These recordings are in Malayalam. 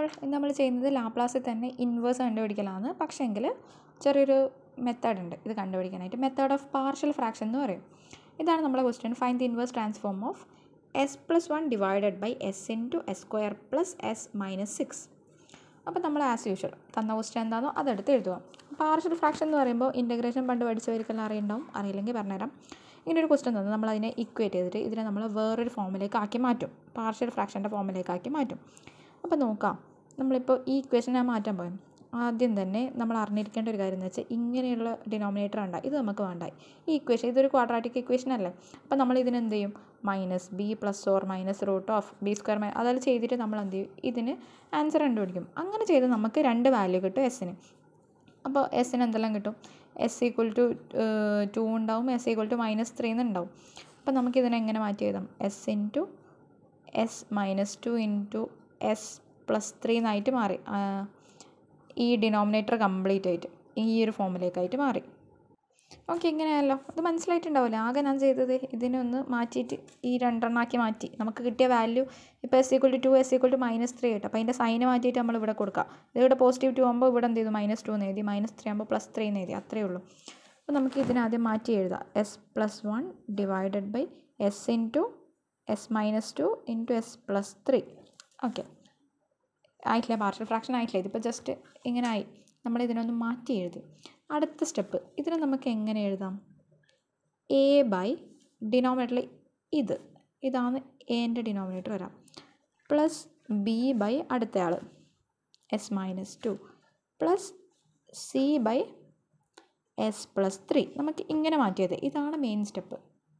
ഓൾ നമ്മൾ ചെയ്യുന്നത് ലാപ്ലാസിൽ തന്നെ ഇൻവേഴ്സ് കണ്ടുപിടിക്കലാണ് പക്ഷേങ്കിൽ ചെറിയൊരു മെത്തേഡ് ഉണ്ട് ഇത് കണ്ടുപിടിക്കാനായിട്ട് മെത്തേഡ് ഓഫ് പാർഷ്യൽ ഫ്രാക്ഷൻ എന്ന് പറയും ഇതാണ് നമ്മുടെ question find the inverse transform of s plus one divided by s into s square plus s minus six അപ്പോൾ നമ്മൾ ആസ് യൂഷ്വൽ തന്ന ക്വസ്റ്റ്യൻ എന്താണോ അതെടുത്ത് എഴുതുക പാർഷ്യൽ ഫ്രാക്ഷൻ എന്ന് പറയുമ്പോൾ ഇൻറ്റഗ്രേഷൻ പണ്ട് പഠിച്ചവർക്കെല്ലാം അറിയുണ്ടാവും അറിയില്ലെങ്കിൽ പറഞ്ഞുതരാം ഇങ്ങനെ ഒരു ക്വസ്റ്റ്യൻ തന്നു നമ്മൾ അതിനെ ഇക്വേറ്റ് ചെയ്തിട്ട് ഇതിനെ നമ്മൾ വേറൊരു ഫോമിലേക്ക് ആക്കി മാറ്റും പാർഷ്യൽ ഫ്രാക്ഷൻ്റെ ഫോമിലേക്ക് ആക്കി മാറ്റും അപ്പോൾ നോക്കാം നമ്മളിപ്പോൾ ഈ ഇക്വേഷനെ മാറ്റാൻ പോയി ആദ്യം തന്നെ നമ്മൾ അറിഞ്ഞിരിക്കേണ്ട ഒരു കാര്യം എന്ന് വെച്ചാൽ ഇങ്ങനെയുള്ള ഡിനോമിനേറ്റർ ഉണ്ട് ഇത് നമുക്ക് വേണ്ട ഈ ഇക്വേഷൻ ഇതൊരു ക്വാഡ്രാറ്റിക് ഇക്വേഷൻ അല്ലേ അപ്പോൾ നമ്മൾ ഇതിന് എന്ത് ചെയ്യും minus b plus or minus root of b square മൈ അതെല്ലാം ചെയ്തിട്ട് നമ്മൾ എന്ത് ചെയ്യും ഇതിന് ആൻസർ കണ്ടുപിടിക്കും അങ്ങനെ ചെയ്ത് നമുക്ക് രണ്ട് വാല്യൂ കിട്ടും എസ്സിന് അപ്പോൾ എസ്സിന് എന്തെല്ലാം കിട്ടും എസ് ഈക്വൽ ടു ടു ഉണ്ടാവും s equal to minus three എന്നുണ്ടാവും അപ്പോൾ നമുക്കിതിനെ എങ്ങനെ മാറ്റി എഴുതാം s into s minus two into s plus three എന്നായിട്ട് മാറി ആ, ഈ ഡിനോമിനേറ്റർ കംപ്ലീറ്റ് ആയിട്ട് ഈ ഒരു ഫോമിലേക്കായിട്ട് മാറി ഓക്കെ ഇങ്ങനെയല്ലോ ഇത് മനസ്സിലായിട്ടുണ്ടാവില്ല ആകെ ഞാൻ ചെയ്തത് ഇതിനെ ഒന്ന് മാറ്റിയിട്ട് ഈ രണ്ടെണ്ണാക്കി മാറ്റി നമുക്ക് കിട്ടിയ വാല്യൂ ഇപ്പോൾ s equal to two s equal to minus three കിട്ടും അപ്പോൾ അതിൻ്റെ സൈന് മാറ്റിയിട്ട് നമ്മൾ ഇവിടെ കൊടുക്കുക ഇതിവിടെ പോസിറ്റീവ് ടു ആകുമ്പോൾ ഇവിടെ എന്ത് ചെയ്തു മൈനസ് ടു എന്ന് എഴുതി മൈനസ് ത്രീ ആകുമ്പോൾ പ്ലസ് ത്രീ എന്ന് എഴുതി അത്രയേ ഉള്ളൂ അപ്പോൾ നമുക്ക് ഇതിനെ ആദ്യം മാറ്റി എഴുതാം s plus one divided by s into s minus two into s plus three okay ആയിട്ടില്ല പാർഷ്യൽ ഫ്രാക്ഷൻ ആയിട്ടില്ല ഇതിപ്പോൾ ജസ്റ്റ് ഇങ്ങനെ ആയി നമ്മൾ ഇതിനൊന്ന് മാറ്റി എഴുതി അടുത്ത സ്റ്റെപ്പ് ഇതിനെ നമുക്ക് എങ്ങനെ എഴുതാം എ ബൈ ഡിനോമിനേറ്ററിൽ ഇത് ഇതാണ് എൻ്റെ ഡിനോമിനേറ്റർ വരാം പ്ലസ് ബി ബൈ അടുത്തയാൾ s minus two plus c by s plus three നമുക്ക് ഇങ്ങനെ മാറ്റിയത് ഇതാണ് മെയിൻ സ്റ്റെപ്പ്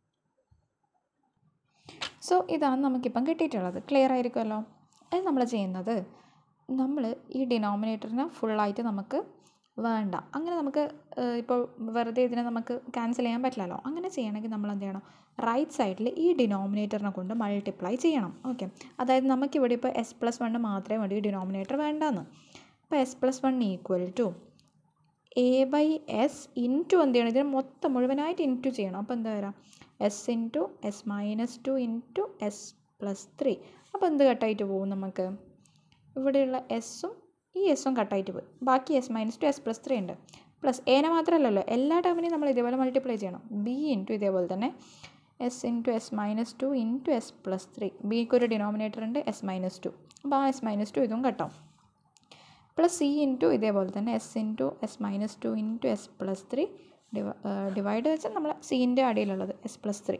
സോ ഇതാണ് നമുക്കിപ്പം കിട്ടിയിട്ടുള്ളത് ക്ലിയർ ആയിരിക്കുമല്ലോ അത് നമ്മൾ ചെയ്യുന്നത് നമ്മൾ ഈ ഡിനോമിനേറ്ററിനെ ഫുള്ളായിട്ട് നമുക്ക് വേണ്ട അങ്ങനെ നമുക്ക് ഏഹ്, ഇപ്പോൾ വെറുതെ ഇതിനെ നമുക്ക് ക്യാൻസൽ ചെയ്യാൻ പറ്റില്ലല്ലോ അങ്ങനെ ചെയ്യണമെങ്കിൽ നമ്മൾ എന്ത് ചെയ്യണം റൈറ്റ് സൈഡിൽ ഈ ഡിനോമിനേറ്ററിനെ കൊണ്ട് മൾട്ടിപ്ലൈ ചെയ്യണം ഓക്കെ അതായത് നമുക്കിവിടെ ഇപ്പോൾ എസ് പ്ലസ് വണ്ണ് മാത്രമേ വേണ്ടി ഈ ഡിനോമിനേറ്റർ വേണ്ടെന്ന് അപ്പോൾ s plus one equal to a by s into എന്ത് ചെയ്യണം ഇതിന് മൊത്തം മുഴുവനായിട്ട് ഇൻറ്റു ചെയ്യണം അപ്പോൾ എന്താ വരാം s into s minus two into s plus three അപ്പോൾ എന്ത് കട്ടായിട്ട് പോകും നമുക്ക് ഇവിടെയുള്ള എസ്സും ഈ എസ്സും കട്ടായിട്ട് പോയി ബാക്കി s minus two s plus three ഉണ്ട് പ്ലസ് എനെ മാത്രമല്ലല്ലോ എല്ലാ ടേമിനെയും നമ്മൾ ഇതേപോലെ മൾട്ടിപ്ലൈ ചെയ്യണം ബി ഇൻറ്റു ഇതേപോലെ തന്നെ s into s minus two into s plus three ബിക്ക് ഒരു ഡിനോമിനേറ്റർ ഉണ്ട് എസ് മൈനസ് ടു അപ്പോൾ ആ എസ് മൈനസ് ടു ഇതും കട്ടാവും പ്ലസ് സി ഇൻറ്റു ഇതേപോലെ തന്നെ s into s minus two into s plus three ഡിവ ഡിവൈഡ് വെച്ചാൽ നമ്മൾ സീൻ്റെ അടിയിലുള്ളത് എസ് പ്ലസ് ത്രീ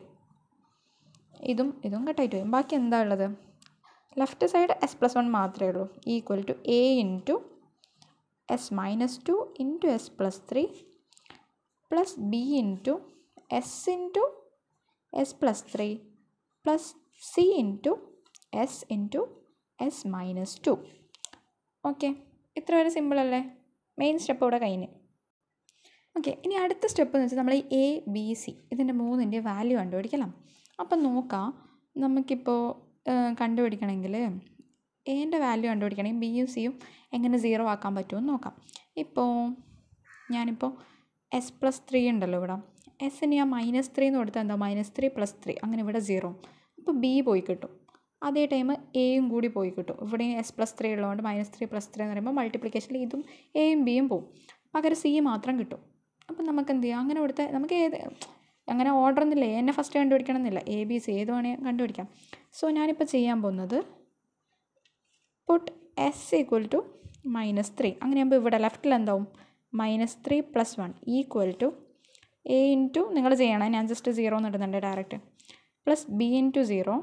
ഇതും ഇതും കട്ടായിട്ട് വരും ബാക്കി എന്താ ഉള്ളത് left side s plus one മാത്രമേ ഉള്ളൂ equal to a into s minus two into s plus three plus b into s into s plus three plus c into s into s minus two okay ഇത്ര വരെ സിമ്പിൾ അല്ലേ മെയിൻ സ്റ്റെപ്പ് ഇവിടെ കഴിഞ്ഞ് ഓക്കെ ഇനി അടുത്ത സ്റ്റെപ്പ് എന്ന് വെച്ചാൽ നമ്മൾ ഈ എ ബി സി ഇതിൻ്റെ മൂന്നിൻ്റെ വാല്യൂ കണ്ടുപിടിക്കണം അപ്പം നോക്കാം നമുക്കിപ്പോൾ കണ്ടുപിടിക്കണമെങ്കിൽ എൻ്റെ വാല്യൂ കണ്ടുപിടിക്കണമെങ്കിൽ ബിയും സിയും എങ്ങനെ സീറോ ആക്കാൻ പറ്റുമെന്ന് നോക്കാം ഇപ്പോൾ ഞാനിപ്പോൾ എസ് പ്ലസ് ത്രീ ഉണ്ടല്ലോ ഇവിടെ എസിന് ഞാൻ മൈനസ് ത്രീ എന്ന് കൊടുത്താൽ എന്താ മൈനസ് ത്രീ പ്ലസ് ത്രീ അങ്ങനെ ഇവിടെ സീറോ അപ്പോൾ ബി പോയി കിട്ടും അതേ ടൈം എയും കൂടി പോയി കിട്ടും ഇവിടെ എസ് പ്ലസ് ത്രീ ഉള്ളതുകൊണ്ട് മൈനസ് ത്രീ പ്ലസ് ത്രീ എന്ന് പറയുമ്പോൾ മൾട്ടിപ്ലിക്കേഷനിൽ ഇതും എയും ബിയും പോവും പകരം സി മാത്രം കിട്ടും അപ്പം നമുക്ക് എന്ത് ചെയ്യാം അങ്ങനെ കൊടുത്താൽ നമുക്ക് ഏത് അങ്ങനെ ഓർഡർ ഒന്നുമില്ല എന്നെ ഫസ്റ്റ് കണ്ടുപിടിക്കണം എന്നില്ല എ ബി സി ഏത് വേണമെങ്കിൽ കണ്ടുപിടിക്കാം സോ ഞാനിപ്പോൾ ചെയ്യാൻ പോകുന്നത് put s equal to minus three അങ്ങനെയാകുമ്പോൾ ഇവിടെ ലെഫ്റ്റിൽ എന്താവും minus three plus one equal to a into നിങ്ങൾ ചെയ്യണം ഞാൻ ജസ്റ്റ് സീറോ എന്ന് ഇടുന്നുണ്ട് direct plus b into zero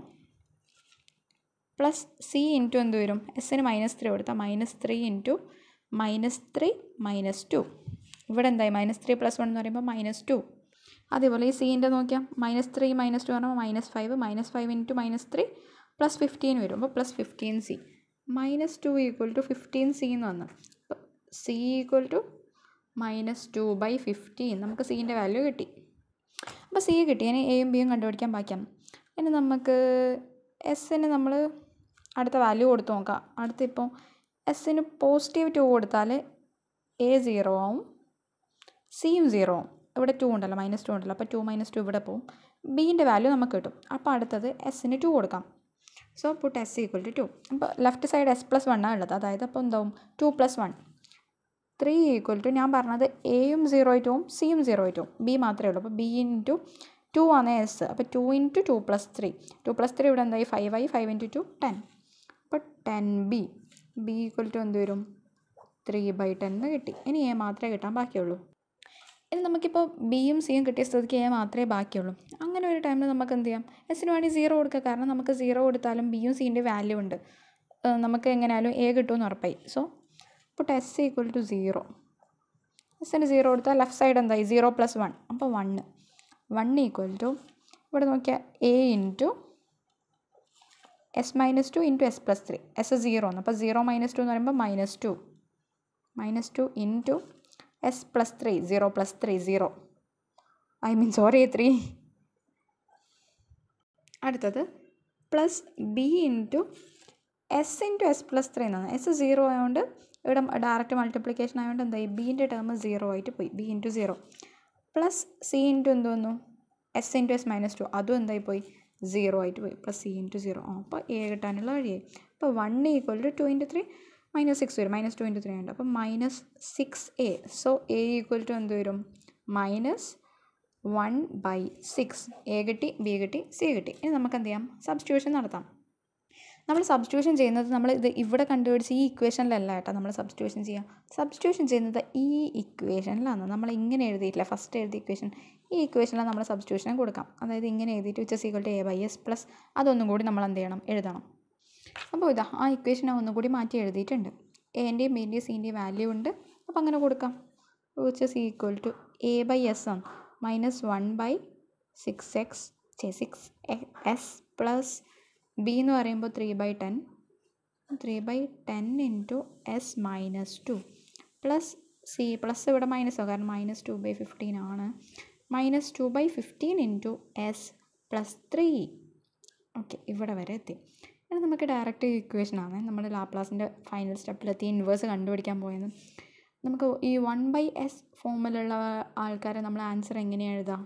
plus c into എന്ത് വരും എസ്സിന് മൈനസ് ത്രീ കൊടുത്താൽ minus three into minus three minus two ഇവിടെ എന്തായി മൈനസ് ത്രീ പ്ലസ് വൺ എന്ന് പറയുമ്പോൾ മൈനസ് ടു അതേപോലെ ഈ സീൻ്റെ നോക്കിയാൽ മൈനസ് ത്രീ മൈനസ് ടു പറയുമ്പോൾ minus five minus five into minus three plus fifteen വരും അപ്പോൾ plus fifteen c minus two equal to fifteen c എന്ന് വന്നു അപ്പോൾ c equal to minus two by fifteen നമുക്ക് സീൻ്റെ വാല്യൂ കിട്ടി അപ്പോൾ സി കിട്ടി ഇനി എയും ബിയും കണ്ടുപിടിക്കാൻ ബാക്കിയാണ് ഇനി നമുക്ക് എസ്സിന് നമ്മൾ അടുത്ത വാല്യൂ കൊടുത്ത് നോക്കാം അടുത്ത ഇപ്പോൾ എസ്സിന് പോസിറ്റീവ് ടു കൊടുത്താൽ എ സീറോ ആവും സിയും സീറോ ആവും ഇവിടെ ടു ഉണ്ടല്ലോ മൈനസ് ടു ഉണ്ടല്ലോ അപ്പോൾ ടു മൈനസ് ടു ഇവിടെ പോവും ബീൻ്റെ വാല്യൂ നമുക്ക് കിട്ടും അപ്പോൾ അടുത്തത് എസ്സിന് ടു കൊടുക്കാം so put s equal to two അപ്പോൾ ലെഫ്റ്റ് സൈഡ് എസ് പ്ലസ് വണ്ണാണ് ഉള്ളത് അതായത് അപ്പോൾ എന്താവും two plus one three equal to ഞാൻ പറഞ്ഞത് എയും സീറോ ടൂവും സിയും സീറോ ടൂവും ബി മാത്രമേ ഉള്ളൂ അപ്പോൾ ബി ഇൻറ്റു ടു ആണ് എസ് അപ്പോൾ two into two plus three two plus three ഇവിടെ എന്തായി ഫൈവ് ആയി ഫൈവ് ഇൻറ്റു ടു ടെൻ അപ്പോൾ ten b b equal to എന്ത് വരും ത്രീ ബൈ ടെൻ എന്ന് കിട്ടി ഇനി എ മാത്രമേ കിട്ടാൻ ബാക്കിയുള്ളൂ ഇനി നമുക്കിപ്പോൾ ബിയും സിയും കിട്ടിയ സ്ഥിതിക്ക് എ മാത്രമേ ബാക്കിയുള്ളൂ അങ്ങനെ ഒരു ടൈമിൽ നമുക്ക് എന്ത് ചെയ്യാം എസിന് വേണ്ടി സീറോ കൊടുക്കുക കാരണം നമുക്ക് സീറോ കൊടുത്താലും ബിയും സിൻ്റെ വാല്യൂ ഉണ്ട് ഏഹ് നമുക്ക് എങ്ങനെയാലും എ കിട്ടുമെന്ന് ഉറപ്പായി സോ ഇപ്പോൾ എസ് ഈക്വൽ ടു സീറോ എസിന് സീറോ കൊടുത്താൽ ലെഫ്റ്റ് സൈഡ് എന്തായി സീറോ പ്ലസ് വൺ അപ്പോൾ വണ്ണ് വൺ ഈക്വൽ ടു ഇവിടെ നോക്കിയാൽ a into s minus two into s plus three s zero ആണ് അപ്പോൾ സീറോ മൈനസ് ടു എന്ന് പറയുമ്പോൾ minus two minus two into s plus three zero plus three zero I mean sorry three അടുത്തത് plus b into s into s plus three എന്നാണ് എസ് സീറോ ആയതുകൊണ്ട് ഇവിടെ ഡയറക്റ്റ് മൾട്ടിപ്ലിക്കേഷൻ ആയതുകൊണ്ട് എന്തായി ബീൻ്റെ ടേം സീറോ ആയിട്ട് പോയി b into zero plus c into എന്ത് വന്നു s into s minus two അതും എന്തായി പോയി സീറോ ആയിട്ട് പോയി പ്ലസ് സി ഇൻറ്റു സീറോ ആ അപ്പോൾ എ കിട്ടാനുള്ള വഴിയായി അപ്പോൾ one equal to two into three minus six വരും മൈനസ് ടു ഇൻറ്റു ത്രീ ഉണ്ട് അപ്പോൾ minus six a so a equal to എന്ത് വരും minus one by six a കിട്ടി ബി കിട്ടി സി കിട്ടി ഇനി നമുക്ക് എന്ത് ചെയ്യാം സബ്സ്റ്റിറ്റ്യൂഷൻ നടത്താം നമ്മൾ സബ്സ്റ്റിറ്റ്യൂഷൻ ചെയ്യുന്നത് നമ്മൾ ഇത് ഇവിടെ കണ്ടുപിടിച്ച് ഈ ഇക്വേഷനിലല്ല കേട്ടോ നമ്മൾ സബ്സ്റ്റിറ്റ്യൂഷൻ ചെയ്യുക സബ്സ്റ്റിറ്റ്യൂഷൻ ചെയ്യുന്നത് ഈ ഇക്വേഷനിലാണ് നമ്മൾ ഇങ്ങനെ എഴുതിയിട്ടില്ല ഫസ്റ്റ് എഴുതിയ ഇക്വേഷൻ ഈ ഇക്വേഷനിലാണ് നമ്മൾ സബ്സ്റ്റിറ്റ്യൂഷൻ കൊടുക്കാം അതായത് ഇങ്ങനെ എഴുതിയിട്ട് which equal to a by s plus അതൊന്നും കൂടി നമ്മൾ എന്ത് ചെയ്യണം എഴുതണം അപ്പോൾ ഇതാ ആ ഇക്വേഷൻ ഒന്നും കൂടി മാറ്റി എഴുതിയിട്ടുണ്ട് എൻ്റെയും ബിൻ്റെയും സീൻ്റെയും വാല്യൂ ഉണ്ട് അപ്പോൾ അങ്ങനെ കൊടുക്കാം which is equal to a by s ആണ് minus one by six x six s plus b എന്ന് പറയുമ്പോൾ three by ten three by ten into s minus two plus c plus ഇവിടെ മൈനസ് ആവും കാരണം മൈനസ് ടു ബൈ ഫിഫ്റ്റീൻ ആണ് minus two by fifteen into s plus three okay ഇവിടെ വരെ എത്തി ഇനി നമുക്ക് ഡയറക്റ്റ് ഇക്വേഷനാണ് നമ്മൾ ലാപ്ലാസിൻ്റെ ഫൈനൽ സ്റ്റെപ്പിലെത്തി ഇൻവേഴ്സ് കണ്ടുപിടിക്കാൻ പോയത് നമുക്ക് ഈ വൺ ബൈ എസ് ഫോമിലുള്ള ആൾക്കാരെ നമ്മൾ ആൻസർ എങ്ങനെയാണ് എഴുതാം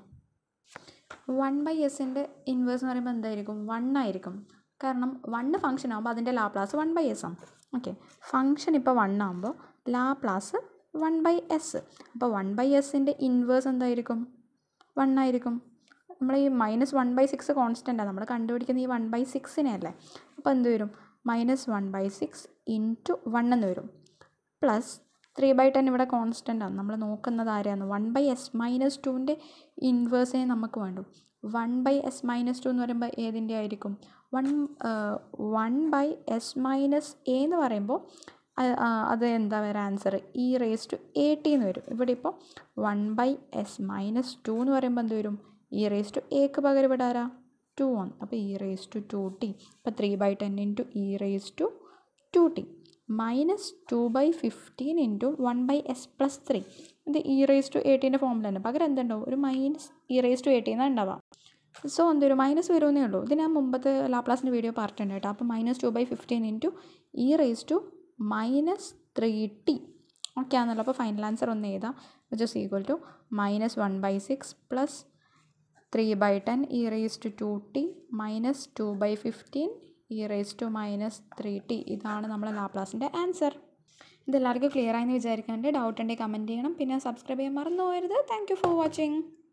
വൺ ബൈ എസിൻ്റെ ഇൻവേഴ്സ് എന്ന് പറയുമ്പോൾ എന്തായിരിക്കും വൺ ആയിരിക്കും കാരണം വണ്ണ് ഫംഗ്ഷൻ ആകുമ്പോൾ അതിൻ്റെ ലാപ്ലാസ് വൺ ബൈ എസ് ആണ് ഓക്കെ ഫംഗ്ഷൻ ഇപ്പോൾ വൺ ആകുമ്പോൾ ലാപ്ലാസ് വൺ ബൈ എസ് അപ്പോൾ വൺ ബൈ എസിൻ്റെ ഇൻവേഴ്സ് എന്തായിരിക്കും വൺ ആയിരിക്കും നമ്മൾ ഈ മൈനസ് വൺ ബൈ സിക്സ് കോൺസ്റ്റൻ്റാണ് നമ്മൾ കണ്ടുപിടിക്കുന്ന ഈ വൺ ബൈ സിക്സിനെ അല്ലേ അപ്പോൾ എന്ത് വരും minus one by six into one എന്ന് വരും പ്ലസ് ത്രീ ബൈ ടെൻ ഇവിടെ കോൺസ്റ്റൻ്റ് ആണ് നമ്മൾ നോക്കുന്നത് ആരെയാണ് വൺ ബൈ എസ് മൈനസ് ടുവിൻ്റെ ഇൻവേഴ്സേ നമുക്ക് വേണ്ടു one by s minus two എന്ന് പറയുമ്പോൾ ഏതിൻ്റെ ആയിരിക്കും one one by s minus a എന്ന് പറയുമ്പോൾ അത് എന്താ വരാ answer e raise to a t എന്ന് വരും ഇവിടെ ഇപ്പോൾ one by s minus two എന്ന് പറയുമ്പോൾ എന്ത് വരും ഇ റേസ് ടു എക്ക് പകരം ഇവിടെ ആരാ ടു ആണ് അപ്പോൾ e raise to two t അപ്പോൾ three by ten into e raise to two t minus two by fifteen into one by s plus three ഇത് ഇ റേസ് ടു എയ്റ്റീൻ്റെ ഫോമിൽ തന്നെ പകരം എന്തുണ്ടാവും ഒരു minus e raise to eighteen ഉണ്ടാവാം സോ എന്തൊരു മൈനസ് വരുമെന്നേ ഉള്ളൂ ഇത് ഞാൻ മുമ്പത്തെ ലാപ്ലാസിൻ്റെ വീഡിയോ പറഞ്ഞിട്ടുണ്ട് കേട്ടോ അപ്പോൾ minus two by fifteen into e raise to minus three t okay ആണല്ലോ അപ്പോൾ ഫൈനൽ ആൻസർ ഒന്ന് എഴുതാം which is equal to minus one by six plus three by ten e raise to two t minus two by fifteen e raise to minus three t ഇതാണ് നമ്മളെ ലാപ്ലാസിൻ്റെ ആൻസർ ഇതെല്ലാവർക്കും ക്ലിയർ ആയെന്ന് വിചാരിക്കുന്നുണ്ട് ഡൗട്ട് ഉണ്ടെങ്കിൽ കമൻറ്റ് ചെയ്യണം പിന്നെ സബ്സ്ക്രൈബ് ചെയ്യാൻ മറന്നു പോകരുത് താങ്ക് യു ഫോർ വാച്ചിങ്